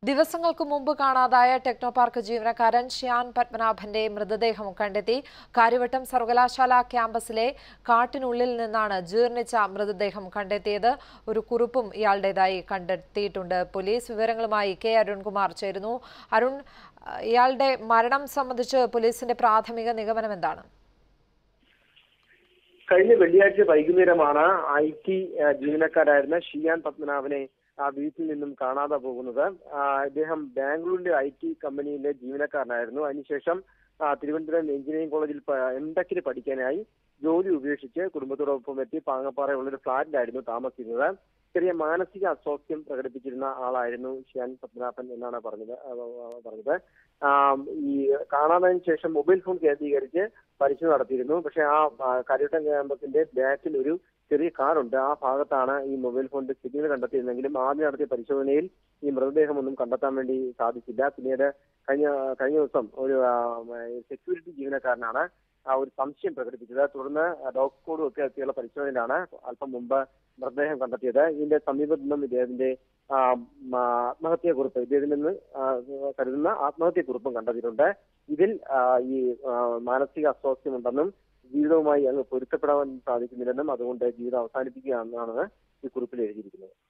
ദിവസങ്ങൾക്ക് മുമ്പ് കാണാതായ ടെക്നോ പാർക്ക് ജീവനക്കാരൻ ഷ്യാൻ പത്മനാഭന്റെ മൃതദേഹം കണ്ടെത്തി കാര്യവട്ടം സർവകലാശാല ക്യാമ്പസിലെ കാട്ടിനുള്ളിൽ നിന്നാണ് ജീർണിച്ച മൃതദേഹം കണ്ടെത്തിയത് ഒരു കുറിപ്പും ഇയാളുടേതായി കണ്ടെത്തിയിട്ടുണ്ട് പോലീസ് വിവരങ്ങളുമായി കെ അരുൺകുമാർ ചേരുന്നു അരുൺ അഹ് ഇയാളുടെ മരണം സംബന്ധിച്ച് പോലീസിന്റെ പ്രാഥമിക നിഗമനം എന്താണ് കഴിഞ്ഞ വെള്ളിയാഴ്ച വൈകുന്നേരമാണ് ഐ ടി ജീവനക്കാരായിരുന്ന ഷിയാൻ പത്മനാഭനെ ആ വീട്ടിൽ നിന്നും കാണാതെ പോകുന്നത് ആ, ഇദ്ദേഹം ബാംഗ്ലൂരിലെ ഐ ടി കമ്പനിയിലെ ജീവനക്കാരനായിരുന്നു അതിനുശേഷം ആ, തിരുവനന്തപുരം എഞ്ചിനീയറിംഗ് കോളേജിൽ എംടെക്കിന് പഠിക്കാനായി ജോലി ഉപേക്ഷിച്ച് കുടുംബത്തോടൊപ്പം എത്തി പാങ്ങപ്പാറയുള്ള ഒരു ഫ്ളാറ്റിലായിരുന്നു താമസിക്കുന്നത് ചെറിയ മാനസിക അസ്വാസ്ഥ്യം പ്രകടിപ്പിച്ചിരുന്ന ആളായിരുന്നു ഷിയാൻ പത്മനാഭൻ എന്നാണ് പറഞ്ഞത് ആ, ആ, പറഞ്ഞത് ആ, ഈ കാണാതായതിനു ശേഷം മൊബൈൽ ഫോൺ കേന്ദ്രീകരിച്ച് പരിശോധന നടത്തിയിരുന്നു പക്ഷെ ആ ആ, കരിവട്ടം ക്യാമ്പസിന്റെ ബാക്കിൽ ഒരു ചെറിയ കാറുണ്ട് ആ ഭാഗത്താണ് ഈ മൊബൈൽ ഫോണിന്റെ സിഗ്നൽ കണ്ടെത്തിയിരുന്നെങ്കിലും ആദ്യം നടത്തിയ പരിശോധനയിൽ ഈ മൃതദേഹമൊന്നും കണ്ടെത്താൻ വേണ്ടി സാധിച്ചില്ല പിന്നീട് കഴിഞ്ഞ കഴിഞ്ഞ ദിവസം ഒരു സെക്യൂരിറ്റി ജീവനക്കാരനാണ് ആ ഒരു സംശയം പ്രകടിപ്പിച്ചത് തുടർന്ന് ഡോഗ് സ്കോഡും ഒക്കെ എത്തിയുള്ള പരിശോധനയിലാണ് അല്പം മുമ്പ് മൃതദേഹം കണ്ടെത്തിയത് ഇതിന്റെ സമീപത്തു നിന്നും ഇദ്ദേഹത്തിന്റെ ആ, മ, ആത്മഹത്യാക്കുറിപ്പ് ഇദ്ദേഹത്തിൽ നിന്ന് ആ, കരുതുന്ന ആത്മഹത്യാക്കുറിപ്പും കണ്ടെത്തിയിട്ടുണ്ട് ഇതിൽ ആ, ഈ ആ, മാനസിക അസ്വാസ്ഥ്യമുണ്ടെന്നും ജീവിതവുമായി അങ്ങ് പൊരുത്തപ്പെടാൻ സാധിക്കുന്നില്ലെന്നും അതുകൊണ്ട് ജീവിതം അവസാനിപ്പിക്കുകയാണെന്നാണ് ഈ കുറിപ്പിൽ എഴുതിയിരിക്കുന്നത്